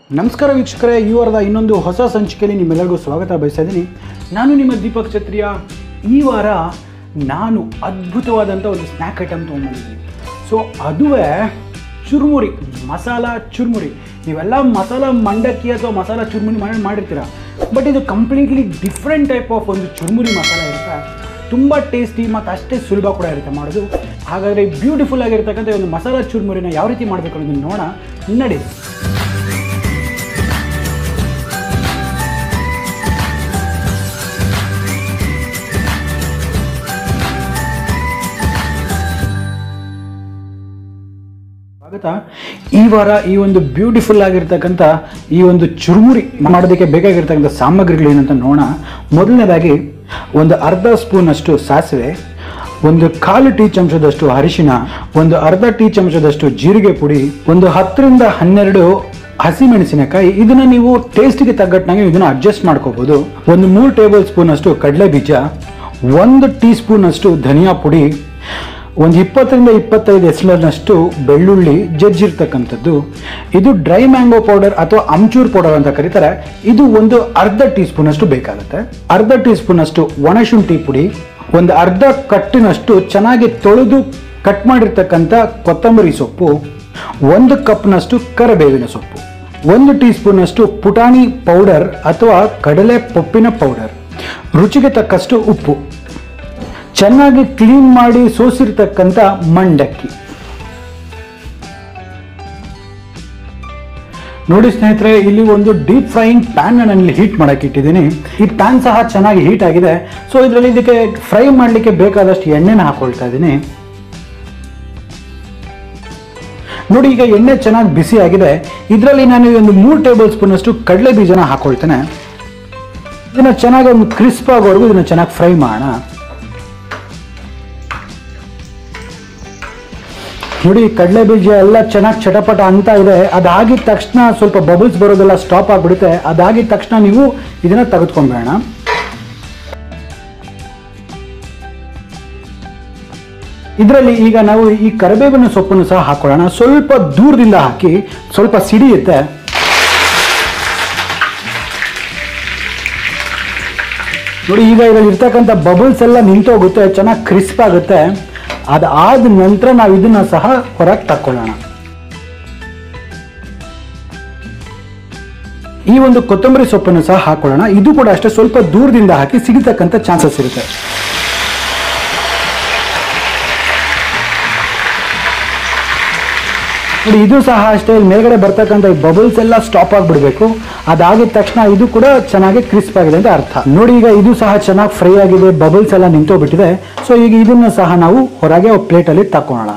ನಮಸ್ಕಾರ ವೀಕ್ಷಕರೇ ಈ ವಾರದ ಇನ್ನೊಂದು ಹೊಸ ಸಂಚಿಕೆಯಲ್ಲಿ ನಿಮ್ಮೆಲ್ಲರಿಗೂ ಸ್ವಾಗತ ಬಯಸ್ತಾ ಇದ್ದೀನಿ ನಾನು ನಿಮ್ಮ ದೀಪಕ್ ಕ್ಷತ್ರಿಯ ಈ ವಾರ ನಾನು ಅದ್ಭುತವಾದಂಥ ಒಂದು ಸ್ನ್ಯಾಕ್ ಐಟಮ್ ತೊಗೊಂಬಂದಿದ್ದೀನಿ ಸೊ ಅದುವೇ ಚುರುಮುರಿ ಮಸಾಲ ಚುರುಮುರಿ ನೀವೆಲ್ಲ ಮಸಾಲ ಮಂಡಕ್ಕಿ ಅಥವಾ ಮಸಾಲ ಚುರುಮುರಿ ಮಾಡಿ ಮಾಡಿರ್ತೀರ ಬಟ್ ಇದು ಕಂಪ್ಲೀಟ್ಲಿ ಡಿಫ್ರೆಂಟ್ ಟೈಪ್ ಆಫ್ ಒಂದು ಚುರುಮುರಿ ಮಸಾಲ ಇರುತ್ತೆ ತುಂಬ ಟೇಸ್ಟಿ ಮತ್ತು ಅಷ್ಟೇ ಸುಲಭ ಕೂಡ ಇರುತ್ತೆ ಮಾಡೋದು ಹಾಗಾದರೆ ಬ್ಯೂಟಿಫುಲ್ ಆಗಿರ್ತಕ್ಕಂಥ ಒಂದು ಮಸಾಲ ಚುರುಮುರಿನ ಯಾವ ರೀತಿ ಮಾಡಬೇಕು ಅನ್ನೋದನ್ನ ನೋಡೋಣ ನಡಿ ಸ್ವಾಗತ ಈ ವಾರ ಈ ಒಂದು ಬ್ಯೂಟಿಫುಲ್ ಆಗಿರ್ತಕ್ಕಂಥ ಈ ಒಂದು ಚುರುಮುರಿ ಮಾಡೋದಕ್ಕೆ ಬೇಕಾಗಿರ್ತಕ್ಕಂಥ ಸಾಮಗ್ರಿಗಳು ಏನಂತ ನೋಡೋಣ ಮೊದಲನೇದಾಗಿ ಒಂದು ಅರ್ಧ ಸ್ಪೂನ್ ಅಷ್ಟು ಸಾಸಿವೆ ಒಂದು ಕಾಲು ಟೀ ಚಮಚದಷ್ಟು ಅರಿಶಿನ ಒಂದು ಅರ್ಧ ಟೀ ಚಮಚದಷ್ಟು ಜೀರಿಗೆ ಪುಡಿ ಒಂದು ಹತ್ತರಿಂದ ಹನ್ನೆರಡು ಹಸಿಮೆಣಸಿನಕಾಯಿ ಇದನ್ನ ನೀವು ಟೇಸ್ಟ್ಗೆ ತగ్గಟ್ಟಾಗಿ ಇದನ್ನ ಅಡ್ಜಸ್ಟ್ ಮಾಡ್ಕೋಬಹುದು ಒಂದು ಮೂರು ಟೇಬಲ್ ಸ್ಪೂನ್ ಅಷ್ಟು ಕಡಲೆ ಬೀಜ ಒಂದು ಟೀ ಸ್ಪೂನ್ ಅಷ್ಟು ಧನಿಯಾ ಪುಡಿ ಒಂದು ಇಪ್ಪತ್ತರಿಂದ ಇಪ್ಪತ್ತೈದು ಎಸ್ಲರ್ನಷ್ಟು ಬೆಳ್ಳುಳ್ಳಿ ಜಜ್ಜಿರ್ತಕ್ಕಂಥದ್ದು ಇದು ಡ್ರೈ ಮ್ಯಾಂಗೋ ಪೌಡರ್ ಅಥವಾ ಅಮ್ಚೂರ್ ಪೌಡರ್ ಅಂತ ಕರೀತಾರೆ ಇದು ಒಂದು ಅರ್ಧ ಟೀ ಸ್ಪೂನ್ ಅಷ್ಟು ಬೇಕಾಗುತ್ತೆ ಅರ್ಧ ಟೀ ಸ್ಪೂನ್ ಅಷ್ಟು ಒಣಶುಂಠಿ ಪುಡಿ ಒಂದು ಅರ್ಧ ಕಟ್ಟಿನಷ್ಟು ಚೆನ್ನಾಗಿ ತೊಳೆದು ಕಟ್ ಮಾಡಿರ್ತಕ್ಕಂಥ ಕೊತ್ತಂಬರಿ ಸೊಪ್ಪು ಒಂದು ಕಪ್ನಷ್ಟು ಕರಿಬೇವಿನ ಸೊಪ್ಪು ಒಂದು ಟೀ ಸ್ಪೂನ್ ಅಷ್ಟು ಪುಟಾಣಿ ಪೌಡರ್ ಅಥವಾ ಕಡಲೆ ಪೊಪ್ಪಿನ ಪೌಡರ್ ರುಚಿಗೆ ತಕ್ಕಷ್ಟು ಉಪ್ಪು ಚೆನ್ನಾಗಿ ಕ್ಲೀನ್ ಮಾಡಿ ಸೋಸಿರ್ತಕ್ಕಂಥ ಮಂಡಕ್ಕಿ ನೋಡಿ ಸ್ನೇಹಿತರೆ ಇಲ್ಲಿ ಒಂದು ಡೀಪ್ ಫ್ರೈಯಿಂಗ್ ಪ್ಯಾನ್ ನಾನು ಇಲ್ಲಿ ಹೀಟ್ ಮಾಡಕ್ಕೆ ಇಟ್ಟಿದ್ದೀನಿ ಈ ಪ್ಯಾನ್ ಸಹ ಚೆನ್ನಾಗಿ ಹೀಟ್ ಆಗಿದೆ ಸೊ ಇದರಲ್ಲಿ ಇದಕ್ಕೆ ಫ್ರೈ ಮಾಡಲಿಕ್ಕೆ ಬೇಕಾದಷ್ಟು ಎಣ್ಣೆನ ಹಾಕೊಳ್ತಾ ಇದ್ದೀನಿ ನೋಡಿ ಈಗ ಎಣ್ಣೆ ಚೆನ್ನಾಗಿ ಬಿಸಿ ಆಗಿದೆ ಇದರಲ್ಲಿ ನಾನು ಒಂದು ಮೂರು ಟೇಬಲ್ ಸ್ಪೂನ್ ಅಷ್ಟು ಕಡಲೆ ಬೀಜನ ಹಾಕೊಳ್ತೇನೆ ಇದನ್ನ ಚೆನ್ನಾಗಿ ಒಂದು ಕ್ರಿಸ್ಪ್ ಆಗೋವರೆಗೂ ಇದನ್ನ ಚೆನ್ನಾಗಿ ಫ್ರೈ ಮಾಡೋಣ ನೋಡಿ ಕಡಲೆ ಬೀಜ ಎಲ್ಲ ಚೆನ್ನಾಗಿ ಚಟಪಟ ಅಂತ ಇದೆ ಅದಾಗಿದ ತಕ್ಷಣ ಸ್ವಲ್ಪ ಬಬಲ್ಸ್ ಬರೋದೆಲ್ಲ ಸ್ಟಾಪ್ ಆಗಿಬಿಡುತ್ತೆ ಅದಾಗಿದ ತಕ್ಷಣ ನೀವು ಇದನ್ನ ತೆಗೆದುಕೊಂಬೇಡ ಇದರಲ್ಲಿ ಈಗ ನಾವು ಈ ಕರಿಬೇವಿನ ಸೊಪ್ಪನ್ನು ಸಹ ಹಾಕೊಳ್ಳೋಣ ಸ್ವಲ್ಪ ದೂರದಿಂದ ಹಾಕಿ ಸ್ವಲ್ಪ ಸಿಡಿಯುತ್ತೆ ನೋಡಿ ಈಗ ಇದರಲ್ಲಿ ಇರ್ತಕ್ಕಂಥ ಬಬಲ್ಸ್ ಎಲ್ಲ ನಿಂತೋಗುತ್ತೆ ಚೆನ್ನಾಗಿ ಕ್ರಿಸ್ಪ್ ಆಗುತ್ತೆ ಅದಾದ ನಂತರ ನಾವು ಇದನ್ನ ಸಹ ಹೊರಗೆ ತಕ್ಕೊಳ್ಳೋಣ ಈ ಒಂದು ಕೊತ್ತಂಬರಿ ಸೊಪ್ಪನ್ನು ಸಹ ಹಾಕೊಳ್ಳೋಣ ಇದು ಕೂಡ ಅಷ್ಟೇ ಸ್ವಲ್ಪ ದೂರದಿಂದ ಹಾಕಿ ಸಿಗತಕ್ಕಂಥ ಚಾನ್ಸಸ್ ಇರುತ್ತೆ ನೋಡಿ ಇದು ಸಹ ಅಷ್ಟೇ ಇಲ್ಲಿ ಮೇಲ್ಗಡೆ ಬರ್ತಕ್ಕಂಥ ಬಬಲ್ಸ್ ಎಲ್ಲ ಸ್ಟಾಪ್ ಆಗಿಬಿಡ್ಬೇಕು ಅದಾಗಿದ ತಕ್ಷಣ ಇದು ಕೂಡ ಚೆನ್ನಾಗಿ ಕ್ರಿಸ್ಪ್ ಆಗಿದೆ ಅಂತ ಅರ್ಥ ನೋಡಿ ಈಗ ಇದು ಸಹ ಚೆನ್ನಾಗಿ ಫ್ರೈ ಆಗಿದೆ ಬಬಲ್ಸ್ ಎಲ್ಲ ನಿಂತೋಗ್ಬಿಟ್ಟಿದೆ ಸೊ ಈಗ ಇದನ್ನ ಸಹ ನಾವು ಹೊರಗೆ ಪ್ಲೇಟಲ್ಲಿ ತಕ್ಕೊಳ್ಳೋಣ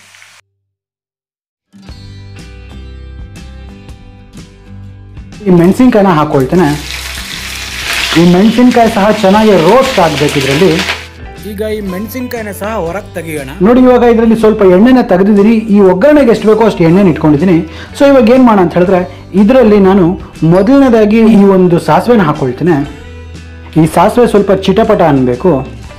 ಈ ಮೆಣಸಿನ್ಕಾಯಿನ ಹಾಕೊಳ್ತೇನೆ ಈ ಮೆಣಸಿನ್ಕಾಯಿ ಸಹ ಚೆನ್ನಾಗಿ ರೋಸ್ಟ್ ಆಗಬೇಕು ಇದರಲ್ಲಿ ಈಗ ಈ ಮೆಣಸಿನ್ಕಾಯಿನ ಸಹ ಹೊರಗೆ ತೆಗಿಯೋಣ ನೋಡಿ ಇವಾಗ ಇದರಲ್ಲಿ ಸ್ವಲ್ಪ ಎಣ್ಣೆನ ತೆಗೆದಿದ್ದೀನಿ ಈ ಒಗ್ಗರಣೆಗೆ ಎಷ್ಟು ಬೇಕೋ ಅಷ್ಟು ಎಣ್ಣೆನ ಇಟ್ಕೊಂಡಿದ್ದೀನಿ ಸೊ ಇವಾಗ ಏನು ಮಾಡೋಣ ಅಂತ ಹೇಳಿದ್ರೆ ಇದರಲ್ಲಿ ನಾನು ಮೊದಲನೇದಾಗಿ ಈ ಒಂದು ಸಾಸಿವೆನ ಹಾಕೊಳ್ತೇನೆ ಈ ಸಾಸಿವೆ ಸ್ವಲ್ಪ ಚಿಟಪಟ ಅನ್ನಬೇಕು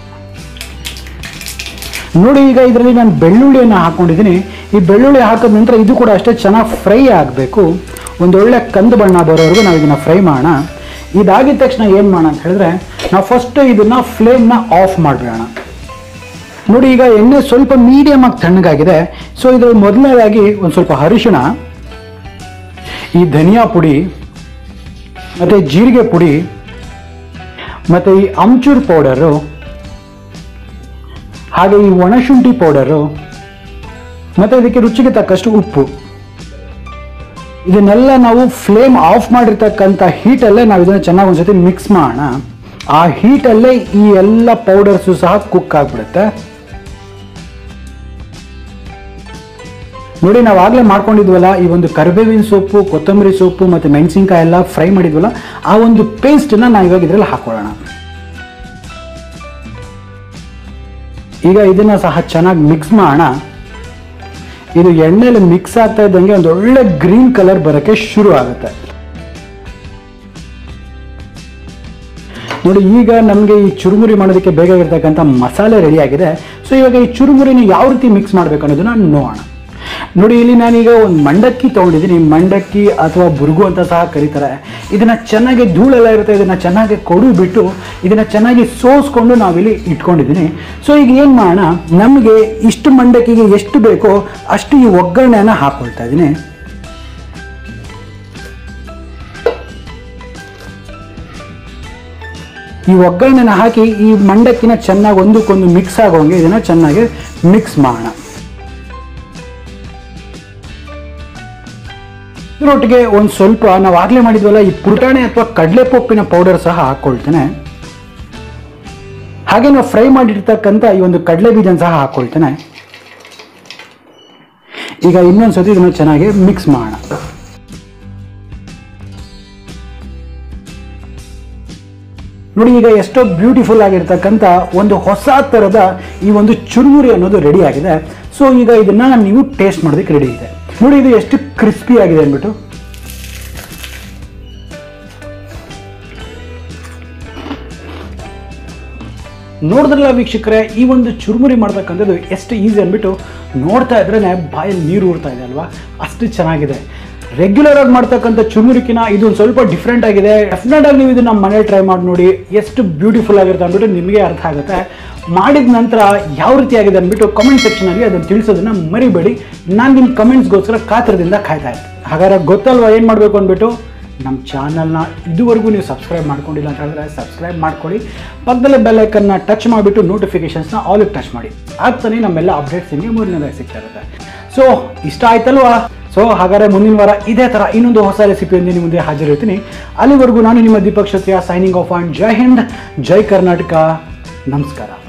ನೋಡಿ ಈಗ ಇದರಲ್ಲಿ ನಾನು ಬೆಳ್ಳುಳ್ಳಿಯನ್ನು ಹಾಕೊಂಡಿದ್ದೀನಿ ಈ ಬೆಳ್ಳುಳ್ಳಿ ಹಾಕಿದ ನಂತರ ಇದು ಕೂಡ ಅಷ್ಟೇ ಚೆನ್ನಾಗಿ ಫ್ರೈ ಆಗಬೇಕು ಒಂದು ಒಳ್ಳೆ ಕಂದು ಬಣ್ಣ ಬರೋವರೆಗೂ ನಾವು ಇದನ್ನು ಫ್ರೈ ಮಾಡೋಣ ಇದಾಗಿದ ತಕ್ಷಣ ಏನು ಮಾಡೋಣ ಅಂತ ಹೇಳಿದ್ರೆ ನಾವು ಫಸ್ಟ್ ಇದನ್ನು ಫ್ಲೇಮ್ನ ಆಫ್ ಮಾಡಿಬಿಡೋಣ ನೋಡಿ ಈಗ ಎಣ್ಣೆ ಸ್ವಲ್ಪ ಮೀಡಿಯಮ್ ಆಗಿ ತಣ್ಣಗಾಗಿದೆ ಸೊ ಇದು ಮೊದಲನೇದಾಗಿ ಒಂದು ಸ್ವಲ್ಪ ಅರಿಶಿಣ ಈ ಧನಿಯಾ ಪುಡಿ ಮತ್ತು ಜೀರಿಗೆ ಪುಡಿ ಮತ್ತು ಈ ಅಮ್ಚೂರ್ ಪೌಡರು ಹಾಗೆ ಈ ಒಣಶುಂಠಿ ಪೌಡರು ಮತ್ತು ಇದಕ್ಕೆ ರುಚಿಗೆ ತಕ್ಕಷ್ಟು ಉಪ್ಪು ಇದನ್ನೆಲ್ಲ ನಾವು ಫ್ಲೇಮ್ ಆಫ್ ಮಾಡಿರ್ತಕ್ಕಂಥ ಹೀಟಲ್ಲೇ ನಾವು ಇದನ್ನು ಚೆನ್ನಾಗಿ ಒಂದ್ಸತಿ ಮಿಕ್ಸ್ ಮಾಡೋಣ ಆ ಹೀಟಲ್ಲೇ ಈ ಎಲ್ಲ ಪೌಡರ್ಸು ಸಹ ಕುಕ್ ಆಗಿಬಿಡುತ್ತೆ ನೋಡಿ ನಾವು ಆಗಲೇ ಮಾಡ್ಕೊಂಡಿದ್ವಲ್ಲ ಈ ಒಂದು ಕರಿಬೇವಿನ ಸೊಪ್ಪು ಕೊತ್ತಂಬರಿ ಸೊಪ್ಪು ಮತ್ತು ಮೆಣಸಿನ್ಕಾಯಿ ಎಲ್ಲ ಫ್ರೈ ಮಾಡಿದ್ವಲ್ಲ ಆ ಒಂದು ಪೇಸ್ಟನ್ನ ನಾವು ಇವಾಗ ಇದರಲ್ಲಿ ಹಾಕೊಳ್ಳೋಣ ಈಗ ಇದನ್ನ ಸಹ ಚೆನ್ನಾಗಿ ಮಿಕ್ಸ್ ಮಾಡೋಣ ಇದು ಎಣ್ಣೆಲಿ ಮಿಕ್ಸ್ ಆಗ್ತಾ ಇದ್ದಂಗೆ ಒಂದು ಒಳ್ಳೆ ಗ್ರೀನ್ ಕಲರ್ ಬರೋಕ್ಕೆ ಶುರು ಆಗುತ್ತೆ ನೋಡಿ ಈಗ ನಮಗೆ ಈ ಚುರುಮುರಿ ಮಾಡೋದಕ್ಕೆ ಬೇಕಾಗಿರ್ತಕ್ಕಂಥ ಮಸಾಲೆ ರೆಡಿ ಆಗಿದೆ ಸೊ ಇವಾಗ ಈ ಚುರುಮುರಿನ ಯಾವ ರೀತಿ ಮಿಕ್ಸ್ ಮಾಡಬೇಕು ಅನ್ನೋದನ್ನ ನೋಡೋಣ ನೋಡಿ ಇಲ್ಲಿ ನಾನೀಗ ಒಂದು ಮಂಡಕ್ಕಿ ತೊಗೊಂಡಿದ್ದೀನಿ ಮಂಡಕ್ಕಿ ಅಥವಾ ಬುರುಗು ಅಂತ ಸಹ ಕರೀತಾರೆ ಇದನ್ನು ಚೆನ್ನಾಗಿ ಧೂಳೆಲ್ಲ ಇರುತ್ತೆ ಇದನ್ನು ಚೆನ್ನಾಗಿ ಕೊಡು ಬಿಟ್ಟು ಇದನ್ನು ಚೆನ್ನಾಗಿ ಸೋಸ್ಕೊಂಡು ನಾವಿಲ್ಲಿ ಇಟ್ಕೊಂಡಿದ್ದೀನಿ ಸೊ ಈಗ ಏನು ಮಾಡೋಣ ನಮಗೆ ಇಷ್ಟು ಮಂಡಕ್ಕಿಗೆ ಎಷ್ಟು ಬೇಕೋ ಅಷ್ಟು ಈ ಒಗ್ಗರಣೆಯನ್ನು ಹಾಕ್ಕೊಳ್ತಾ ಇದ್ದೀನಿ ಈ ಒಗ್ಗರಣೆನ ಹಾಕಿ ಈ ಮಂಡಕ್ಕಿನ ಚೆನ್ನಾಗಿ ಒಂದಕ್ಕೊಂದು ಮಿಕ್ಸ್ ಆಗೋಂಗೆ ಇದನ್ನು ಚೆನ್ನಾಗಿ ಮಿಕ್ಸ್ ಮಾಡೋಣ ಇದರೊಟ್ಟಿಗೆ ಒಂದು ಸ್ವಲ್ಪ ನಾವು ಆಗಲೇ ಮಾಡಿದ್ವಲ್ಲ ಈ ಪುಟಾಣಿ ಅಥವಾ ಕಡಲೆಪೊಪ್ಪಿನ ಪೌಡರ್ ಸಹ ಹಾಕ್ಕೊಳ್ತೇನೆ ಹಾಗೆ ನಾವು ಫ್ರೈ ಮಾಡಿರ್ತಕ್ಕಂಥ ಈ ಒಂದು ಕಡಲೆ ಬೀಜನ ಸಹ ಹಾಕ್ಕೊಳ್ತೇನೆ ಈಗ ಇನ್ನೊಂದು ಸತಿ ಇದನ್ನು ಚೆನ್ನಾಗಿ ಮಿಕ್ಸ್ ಮಾಡೋಣ ನೋಡಿ ಈಗ ಎಷ್ಟೋ ಬ್ಯೂಟಿಫುಲ್ ಆಗಿರ್ತಕ್ಕಂಥ ಒಂದು ಹೊಸ ಥರದ ಈ ಒಂದು ಚುರುಮುರಿ ಅನ್ನೋದು ರೆಡಿ ಆಗಿದೆ ಸೊ ಈಗ ಇದನ್ನ ನೀವು ಟೇಸ್ಟ್ ಮಾಡೋದಕ್ಕೆ ರೆಡಿ ಇದೆ ನೋಡಿ ಇದು ಎಷ್ಟು ಕ್ರಿಸ್ಪಿ ಆಗಿದೆ ಅಂದ್ಬಿಟ್ಟು ನೋಡಿದ್ರಲ್ಲ ವೀಕ್ಷಕರೇ ಈ ಒಂದು ಚುರುಮುರಿ ಮಾಡ್ತಕ್ಕಂಥದ್ದು ಎಷ್ಟು ಈಸಿ ಅಂದ್ಬಿಟ್ಟು ನೋಡ್ತಾ ಇದ್ರೇ ಬಾಯಲ್ಲಿ ನೀರು ಊರ್ತಾ ಇದೆ ಅಲ್ವಾ ಅಷ್ಟು ಚೆನ್ನಾಗಿದೆ ರೆಗ್ಯುಲರ್ ಆಗಿ ಮಾಡ್ತಕ್ಕಂಥ ಚುರುಮುರಿಕಿನ ಇದು ಒಂದು ಸ್ವಲ್ಪ ಡಿಫ್ರೆಂಟ್ ಆಗಿದೆ ಡೆಫಿನೆಟ್ ಆಗಿ ನೀವು ಇದನ್ನ ಮನೇಲಿ ಟ್ರೈ ಮಾಡಿ ನೋಡಿ ಎಷ್ಟು ಬ್ಯೂಟಿಫುಲ್ ಆಗಿರುತ್ತೆ ಅಂದ್ಬಿಟ್ಟು ನಿಮಗೆ ಅರ್ಥ ಆಗುತ್ತೆ ಮಾಡಿದ ನಂತರ ಯಾವ ರೀತಿ ಆಗಿದೆ ಅಂದ್ಬಿಟ್ಟು ಕಮೆಂಟ್ ಸೆಕ್ಷನಲ್ಲಿ ಅದನ್ನು ತಿಳಿಸೋದನ್ನ ಮರಿಬೇಡಿ ನಾನು ನಿಮ್ಮ ಕಮೆಂಟ್ಸ್ಗೋಸ್ಕರ ಕಾತ್ರದಿಂದ ಕಾಯ್ತಾ ಇರ್ತೀನಿ ಹಾಗಾದ್ರೆ ಗೊತ್ತಲ್ವಾ ಏನು ಮಾಡಬೇಕು ಅಂದ್ಬಿಟ್ಟು ನಮ್ಮ ಚಾನಲ್ನ ಇದುವರೆಗೂ ನೀವು ಸಬ್ಸ್ಕ್ರೈಬ್ ಮಾಡ್ಕೊಂಡಿಲ್ಲ ಅಂತ ಹೇಳಿದ್ರೆ ಸಬ್ಸ್ಕ್ರೈಬ್ ಮಾಡ್ಕೊಳ್ಳಿ ಪಕ್ಕದಲ್ಲೇ ಬೆಲ್ಲೈಕನ್ನ ಟಚ್ ಮಾಡಿಬಿಟ್ಟು ನೋಟಿಫಿಕೇಶನ್ಸ್ನ ಆಲಿಗೆ ಟಚ್ ಮಾಡಿ ಆಗ್ತಾನೆ ನಮ್ಮೆಲ್ಲ ಅಪ್ಡೇಟ್ಸ್ ನಿಮಗೆ ಮೂರನೇದಾಗಿ ಸಿಗ್ತಾ ಇರುತ್ತೆ ಸೊ ಇಷ್ಟ ಆಯ್ತಲ್ವಾ ಸೊ ಹಾಗಾದ್ರೆ ಮುಂದಿನ ವಾರ ಇದೇ ಥರ ಇನ್ನೊಂದು ಹೊಸ ರೆಸಿಪಿಯೊಂದಿಗೆ ನಿಮ್ಮ ಮುಂದೆ ಹಾಜರಿರ್ತೀನಿ ಅಲ್ಲಿವರೆಗೂ ನಾನು ನಿಮ್ಮ Deepak Kshatriya signing off and Jai Hind Jai Karnataka ನಮಸ್ಕಾರ